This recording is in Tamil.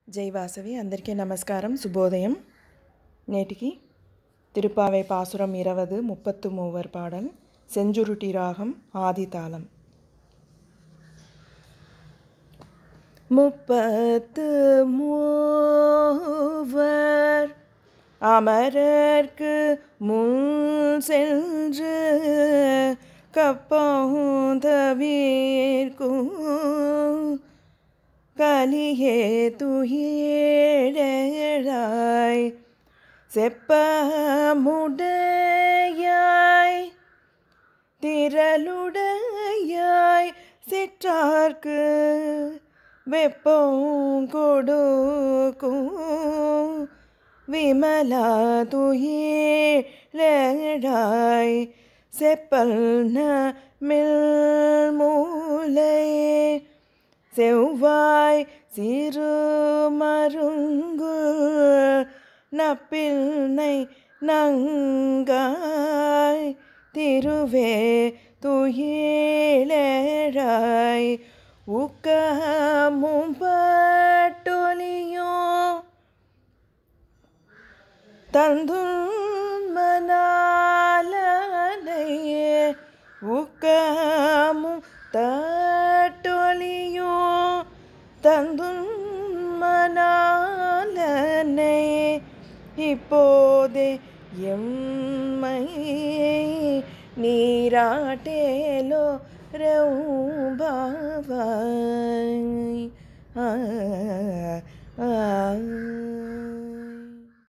జై వాసవి అందరికీ నమస్కారం శుభోదయం నేటికి తిరుపావై పాసురం ఇరవదు ముప్పత్తు మూవర్ పాడல் செஞ்சுருட்டி ராகம் ஆதிதாளம் முப்பத்து மூவர் அமரர்க்கு முன் சென்று கப்பந்தவீர்க்கும் கலியே துயிழாய் செப்பமுடையாய் திரளுடையாய் சிற்றார்க்கு வெப்பம் கொடுக்கும் விமலா துயிழாய் செப்பல் மில்மூலை செவ்வாய் சிறு மருங்கு நப்பில்னை நங்காய் திருவே துயிலேழாய் ஊக்கமும் பட்டொலியும் தந்துமனாலனையே ஊக்கமும் தட்டொலியும் தந்துமனாலனை இப்போதே எம்மை நீராட்டேலோ ரவுபாவாய் ஆ ஆ